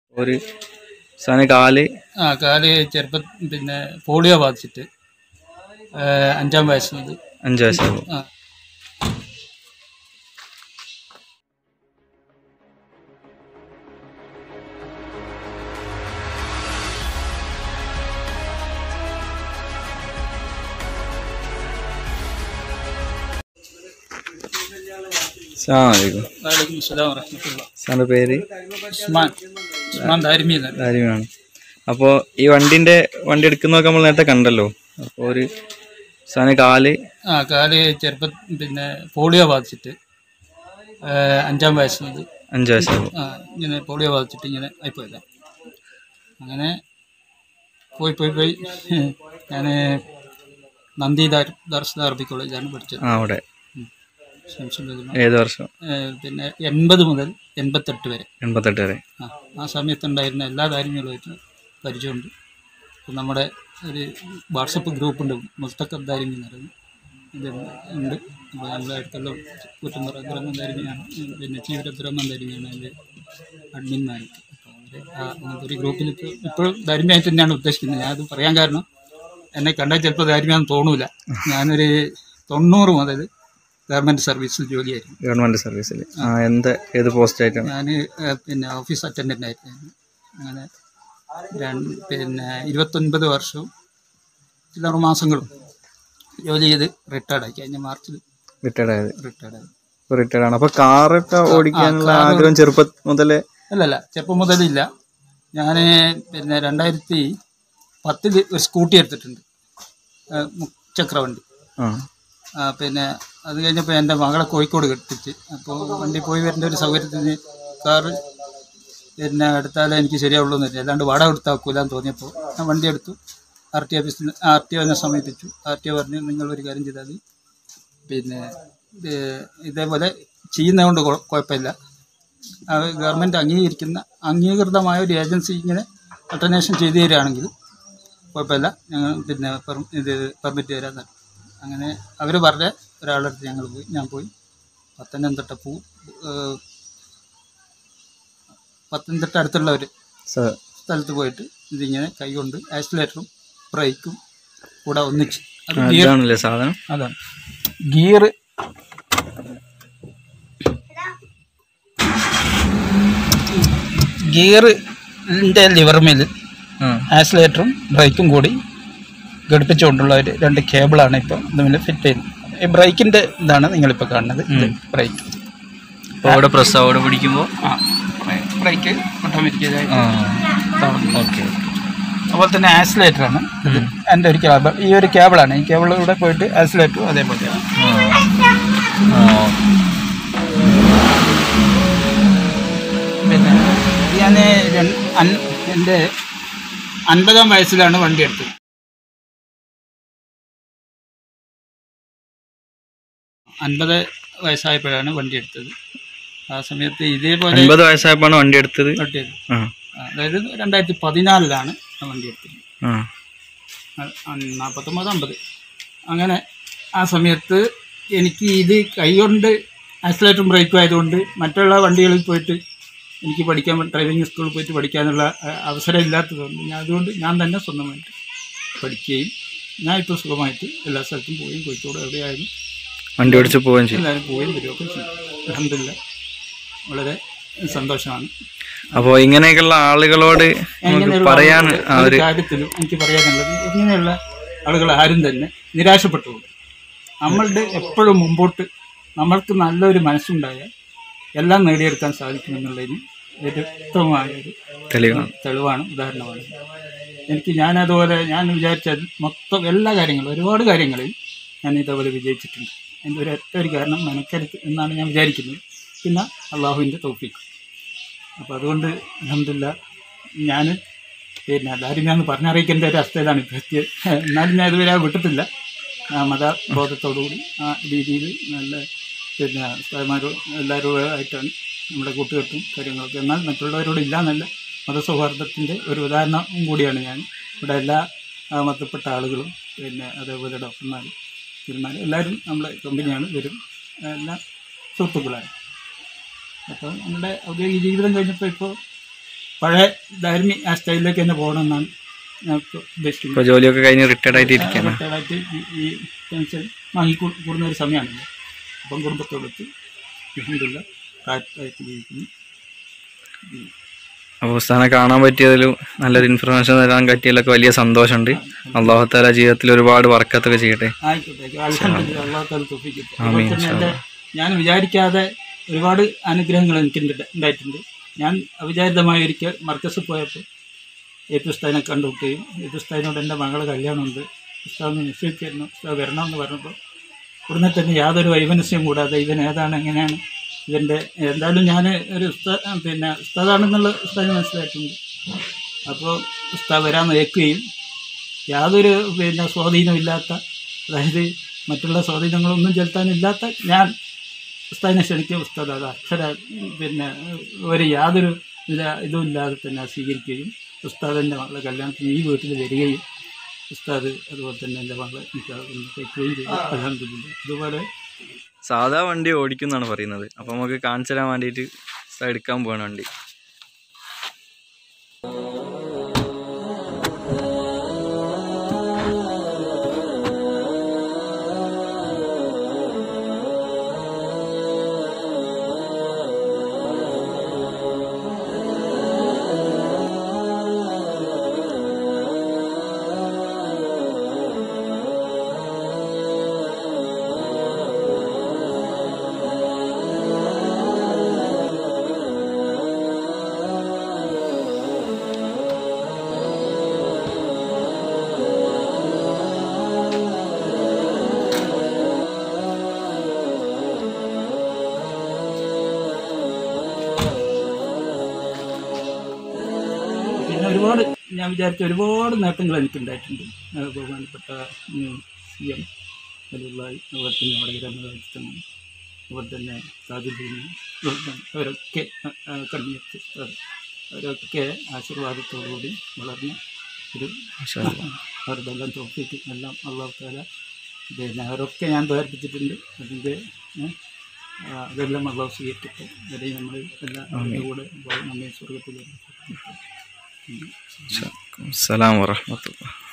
ഒരു സാധനം കാല് ആ കാല് ചെറുപ്പം പിന്നെ പോളിയോ ബാധിച്ചിട്ട് ആ, അഞ്ചാം വയസ്സിനത് അഞ്ച് വയസ്സാകും ആ അസ്സലാമലൈക്കും വലൈക്കും അസ്സലാം വറഹ്മത്തുള്ളാഹി സാറിൻ്റെ പേര് ഉസ്മാൻ ഉസ്മാൻ ദാരിമി എന്നാണ് കാര്യമാണ് അപ്പോൾ ഈ വണ്ടിൻ്റെ വണ്ടി എടുക്കുന്നതൊക്കെ നമ്മൾ നേരത്തെ കണ്ടല്ലോ അപ്പോൾ ഒരു സാധനം കാല് ആ കാല് ചെറുപ്പം പിന്നെ പോളിയോ ബാധിച്ചിട്ട് ആ, അഞ്ചാം വയസ്സിനത് അഞ്ച് വയസ്സാകും ആ ഇങ്ങനെ പോളിയോ ബാധിച്ചിട്ട് ഇങ്ങനെ ആയിപ്പോയല്ല അങ്ങനെ പോയി പോയി പോയി ഞാൻ നന്ദി ദാർ- ദർശന അറബി കോളേജാണ് പഠിച്ചത് ആ അവിടെ ശംസുലുലമ. ഏത് വർഷം ഏ, പിന്നെ എൺപത് മുതൽ എൺപത്തെട്ട് വരെ എൺപത്തെട്ട് വരെ ആ ആ സമയത്തുണ്ടായിരുന്ന എല്ലാ കാര്യങ്ങളുമായിട്ട് പരിചയമുണ്ട് ഇപ്പം നമ്മുടെ ഒരു വാട്സപ്പ് ഗ്രൂപ്പുണ്ട് മുസ്തഖബ് ദാരിമി എന്ന് പറയുന്നത് ഇത് ഉണ്ട് അപ്പോൾ നമ്മുടെ അടുത്തുള്ള കുറ്റമ്പറ അബ്ദുറഹ്മാൻ ദാരിമിയാണ് പിന്നെ ചീഫ് അബ്ദുറഹ്മാൻ ദാരിമിയാണ് അതിൻ്റെ അഡ്മിന്മാരൊക്കെ അപ്പോൾ അവർ ആ അങ്ങനത്തെ ഒരു ഗ്രൂപ്പിൽ ഇപ്പോൾ ഇപ്പോഴും ദാരിമിയായിട്ട് തന്നെയാണ് ഉദ്ദേശിക്കുന്നത് ഞാനത് പറയാൻ കാരണം എന്നെ കണ്ടാൽ ചിലപ്പോൾ ദാരിമിയാന്ന് തോന്നൂല ഞാനൊരു തൊണ്ണൂറ് മുതൽ ഗവൺമെൻറ് സർവീസിൽ ജോലിയായിരുന്നു ഗവൺമെൻറ് സർവീസിൽ ആ എന്ത് ഏത് പോസ്റ്റ് ആയിട്ടാണ് ഞാൻ പിന്നെ ഓഫീസ് അറ്റൻഡൻ്റ് ആയിരുന്നു അങ്ങനെ രണ്ട് പിന്നെ ഇരുപത്തൊൻപത് വർഷവും ചില മാസങ്ങളും ജോലി ചെയ്ത് റിട്ടയർഡ് ആയി കഴിഞ്ഞ മാർച്ചിൽ റിട്ടയർഡ് ആയത് റിട്ടയർഡ് ആയി റിട്ടയർഡ് ആണ് അപ്പോൾ കാറൊക്കെ ഓടിക്കാനുള്ള കാറ് ആഗ്രഹം ചെറുപ്പം മുതലേ അല്ലല്ല ചെറുപ്പം മുതലില്ല ഞാൻ പിന്നെ രണ്ടായിരത്തി പത്തിൽ ഒരു സ്കൂട്ടി എടുത്തിട്ടുണ്ട് ആ, മുച്ചക്രവണ്ടി ആ ആ, പിന്നെ അത് കഴിഞ്ഞപ്പോൾ എൻ്റെ മകളെ കോഴിക്കോട് കെട്ടിച്ച് അപ്പോൾ വണ്ടി പോയി വരേണ്ട ഒരു സൗകര്യത്തിന് കാറ് പിന്നെ എടുത്താലേ എനിക്ക് ശരിയാവുള്ളൂ എന്ന് വെച്ചാൽ അല്ലാണ്ട് വാടക കൊടുത്താൽ വെക്കൂലെന്ന് തോന്നിയപ്പോൾ ഞാൻ വണ്ടി എടുത്തു ആർ ടി ഓഫീസിൽ ആർ ടി ഒനെ സമീപിച്ചു ആർ ടി ഒ പറഞ്ഞു നിങ്ങൾ ഒരു കാര്യം ചെയ്താൽ മതി പിന്നെ ഇത് ഇതേപോലെ ചെയ്യുന്നതുകൊണ്ട് കുഴ- കുഴപ്പമില്ല അത് ഗവൺമെൻറ് അംഗീകരിക്കുന്ന അംഗീകൃതമായ ഒരു ഏജൻസി ഇങ്ങനെ അൾട്ടർനേഷൻ ചെയ്തു തരികയാണെങ്കിൽ കുഴപ്പമില്ല ഞങ്ങൾ പിന്നെ പെർ- ഇത് പെർമിറ്റ് തരാൻ പറഞ്ഞു അങ്ങനെ അവർ പറഞ്ഞ ഒരാളുടെ അടുത്ത് ഞങ്ങൾ പോയി ഞാൻ പോയി പത്തനംതിട്ട പൂ ഏഹ്, പത്തനംതിട്ട അടുത്തുള്ള ഒരു സ- സ്ഥലത്ത് പോയിട്ട് ഇതിങ്ങനെ കൈകൊണ്ട് ആക്സിലേറ്ററും ബ്രേക്കും കൂടെ ഒന്നിച്ച് അത് ഗിയർ ഇതാണല്ലേ സാധനം അതാണ് ഗിയർ ഗിയറിൻ്റെ ലിവർമേൽ ആ ആക്സിലേറ്ററും ബ്രേക്കും കൂടി ഘടിപ്പിച്ചുകൊണ്ടുള്ള ഒരു രണ്ട് കേബിളാണ് ഇപ്പോൾ ഇതിൽ ഫിറ്റ് ചെയ്യുന്നത് ഈ ബ്രേക്കിൻ്റെ ഇതാണ് നിങ്ങളിപ്പോൾ കാണുന്നത് ഇത് ബ്രേക്ക് അപ്പോൾ അവിടെ പ്രസ് അവിടെ പിടിക്കുമ്പോൾ ആ ബ്രേക്ക് ഓട്ടോമാറ്റിക്കലായിട്ട് ആ ഓക്കെ അതുപോലെ തന്നെ ആക്സിലേറ്ററാണ് ഇത് എൻ്റെ ഒരു കേബിൾ ഈ ഒരു കേബിളാണ് ഈ കേബിളിലൂടെ പോയിട്ട് ആക്സിലേറ്ററും അതേപോലെയാണ് പിന്നെ ഞാൻ എൻ്റെ അൻപതാം വയസ്സിലാണ് വണ്ടി എടുത്തത് അൻപത് വയസ്സായപ്പോഴാണ് വണ്ടി എടുത്തത് ആ സമയത്ത് ഇതേപോലെ അൻപത് വയസ്സായപ്പോഴാണ് വണ്ടി എടുത്തത് വണ്ടി എടുത്തത്. ആ അതായത് രണ്ടായിരത്തി പതിനാലിലാണ് ആ വണ്ടി എടുത്തത് ആ നാൽപ്പത്തൊമ്പത് അമ്പത് അങ്ങനെ ആ സമയത്ത് എനിക്ക് ഇത് കൈകൊണ്ട് ആക്സിലേറ്ററും ബ്രേക്കും ആയതുകൊണ്ട് മറ്റുള്ള വണ്ടികളിൽ പോയിട്ട് എനിക്ക് പഠിക്കാൻ ഡ്രൈവിംഗ് സ്കൂളിൽ പോയിട്ട് പഠിക്കാനുള്ള അഹ്, അവസരം ഇല്ലാത്തതുകൊണ്ട് ഞാൻ അതുകൊണ്ട് ഞാൻ തന്നെ സ്വന്തമായിട്ട് പഠിക്കുകയും ഞാൻ ഇപ്പോൾ സുഖമായിട്ട് എല്ലാ സ്ഥലത്തും പോവുകയും കോഴിക്കോട് എവിടെയായാലും വണ്ടി ഓടിച്ച് പോവുകയും ചെയ്യും എല്ലാവരും പോവുകയും വരികയൊക്കെ ചെയ്യും അലഹമില്ല വളരെ സന്തോഷമാണ് അപ്പോൾ ഇങ്ങനെയൊക്കെയുള്ള ആളുകളോട് നമുക്ക് ഇങ്ങനെയുള്ള പറയാൻ ആളുകളോട് ആ ഒരു ഒരു കാര്യത്തിലും എനിക്ക് പറയാനുള്ളത് ഇങ്ങനെയുള്ള ആളുകൾ ആരും തന്നെ നിരാശപ്പെട്ടു നമ്മളുടെ എപ്പോഴും മുമ്പോട്ട് നമ്മൾക്ക് നല്ലൊരു മനസ്സുണ്ടായാൽ എല്ലാം നേടിയെടുക്കാൻ സാധിക്കുമെന്നുള്ളതിന് ഒരു വ്യക്തമായ ഒരു തെളിവാണ് തെളിവാണ് ഉദാഹരണമാണ് എനിക്ക് ഞാനതുപോലെ ഞാൻ വിചാരിച്ച മൊത്തം എല്ലാ കാര്യങ്ങളും ഒരുപാട് കാര്യങ്ങളിൽ ഞാൻ ഇതേപോലെ വിജയിച്ചിട്ടുണ്ട് എൻ്റെ ഒരു ഒറ്റ ഒരു കാരണം മെനക്കരുത്ത് എന്നാണ് ഞാൻ വിചാരിക്കുന്നത് പിന്നെ അള്ളാഹുവിൻ്റെ തോഫിക്ക് അപ്പോൾ അതുകൊണ്ട് അലഹമില്ല ഞാൻ പിന്നെ ദാരിമ്യാന്ന് പറഞ്ഞറിയിക്കേണ്ട ഒരു അവസ്ഥയിലാണ് ഇപ്പോൾ എത്തിയത് എന്നാലും ഞാൻ ഇതുവരെ അത് വിട്ടിട്ടില്ല ആ മതബോധത്തോടുകൂടി ആ രീതിയിൽ നല്ല പിന്നെ ഉസ്താദന്മാരും എല്ലാവരും ആയിട്ടാണ് നമ്മുടെ കൂട്ടുകെട്ടും കാര്യങ്ങളൊക്കെ എന്നാൽ മറ്റുള്ളവരോട് ഇല്ല എന്നല്ല മതസൗഹാർദ്ദത്തിൻ്റെ ഒരു ഉദാഹരണം കൂടിയാണ് ഞാൻ ഇവിടെ എല്ലാ ആ, മതപ്പെട്ട ആളുകളും പിന്നെ അതേപോലെ ഡോക്ടർമാർ തീരുമാനം എല്ലാവരും നമ്മളെ കമ്പനിയാണ് വരും എല്ലാ സുഹൃത്തുക്കളാണ് അപ്പോൾ നമ്മുടെ ഔദ്യോഗിക ജീവിതം കഴിഞ്ഞപ്പോൾ ഇപ്പോൾ പഴയ ധാർമി ആ സ്റ്റൈലിലേക്ക് തന്നെ പോകണമെന്നാണ് ഞാൻ ഇപ്പോൾ ഉദ്ദേശിക്കുന്നത് ഇപ്പൊ ജോലിയൊക്കെ കഴിഞ്ഞ് റിട്ടയർഡ് ആയിട്ട് ഇരിക്കണം റിട്ടയർഡായിട്ട് ഈ- ഈ പെൻഷൻ വാങ്ങി കൂ- കൂടുന്ന ഒരു സമയമാണല്ലോ അപ്പം കുടുംബത്തോടൊത്ത് അലഹമില്ല കാറ്റായിട്ട് ജീവിക്കുന്നു അപ്പോൾ ഉസ്താനെ കാണാൻ പറ്റിയതിലും നല്ലൊരു ഇൻഫർമേഷൻ തരാൻ പറ്റിയതിലൊക്കെ വലിയ സന്തോഷമുണ്ട് അള്ളാഹുത്താല ജീവിതത്തിൽ ഒരുപാട് വർക്കത്തൊക്കെ ചെയ്യട്ടെ ആയിക്കോട്ടെ അലഹമില്ല അള്ളാഹത്താൽ തോപ്പിക്കട്ടെ അതുപോലെ തന്നെ എൻ്റെ ഞാൻ വിചാരിക്കാതെ ഒരുപാട് അനുഗ്രഹങ്ങൾ എനിക്ക് ഉണ്ട്- ഉണ്ടായിട്ടുണ്ട് ഞാൻ അവിചാരിതമായ ഒരിക്കൽ മർക്കസിൽ പോയപ്പോൾ ഏതു ഉസ്താദിനെ കണ്ടുമുട്ടുകയും ഏതു ഉസ്താദിനോട് എൻ്റെ മകളെ കല്യാണമുണ്ട് ഉസ്താദ് നിശ്ചയിച്ചിരുന്നു ഉസ്താദ് വരണമെന്ന് പറഞ്ഞപ്പോൾ ഉടനെ തന്നെ യാതൊരു വൈമനസ്യം കൂടാതെ ഇവൻ ഏതാണ് എങ്ങനെയാണ് ഇവൻ്റെ എന്തായാലും ഞാൻ ഒരു ഉസ്താ പിന്നെ ഉസ്താദാണെന്നുള്ള ഉസ്താദിന് മനസ്സിലായിട്ടുണ്ട് അപ്പോൾ ഉസ്താദ് വരാൻ ഏൽക്കുകയും യാതൊരു പിന്നെ സ്വാധീനമില്ലാത്ത അതായത് മറ്റുള്ള സ്വാധീനങ്ങളൊന്നും ചെലുത്താനില്ലാത്ത ഞാൻ ഉസ്താദിനെ ക്ഷണിക്കുക ഉസ്താദ് അത് അക്ഷര പിന്നെ ഒരു യാതൊരു ഇല്ല ഇതും ഇല്ലാതെ തന്നെ സ്വീകരിക്കുകയും ഉസ്താദിൻ്റെ മകളെ കല്യാണത്തിന് ഈ വീട്ടിൽ വരികയും ഉസ്താദ് അതുപോലെ തന്നെ എൻ്റെ മകളെ നിക്കാഹ് കഴിക്കുകയും ചെയ്തു അലഹമില്ല അതുപോലെ സാധാ വണ്ടി ഓടിക്കുന്നാണ് പറയുന്നത് അപ്പൊ നമുക്ക് കാണിച്ചു തരാൻ വേണ്ടിയിട്ട് ഉസ്താദ് എടുക്കാൻ പോവാണ് വണ്ടി പിന്നെ ഒരുപാട് ഞാൻ വിചാരിച്ച ഒരുപാട് നേട്ടങ്ങൾ എനിക്കുണ്ടായിട്ടുണ്ട് ആ, ബഹുമാനപ്പെട്ട സി എം അലുള്ളായി അതുപോലെ തന്നെ വടകര രാജ്യത്തമ്മ അതുപോലെ തന്നെ താജുദ്ദീൻ അവരൊക്കെ കണ്ണിയത്ത് അവരൊക്കെ ആശീർവാദത്തോടുകൂടി വളർന്ന ഒരു മാഷാ അല്ലാ. അവരുടെ എല്ലാം തോപ്പിക്ക് എല്ലാം അള്ളാഹു താല പിന്നെ അവരൊക്കെ ഞാൻ പ്രേരിപ്പിച്ചിട്ടുണ്ട് അതിൻ്റെ ഏ, ആ, അതെല്ലാം അള്ളാഹു സ്വീകരിക്കട്ടെ വരെ നമ്മൾ എല്ലാ അവരുടെ കൂടെ നമ്മെ സ്വർഗത്തിൽ അസ്സലാമു വറഹ്മത്തുള്ളാഹി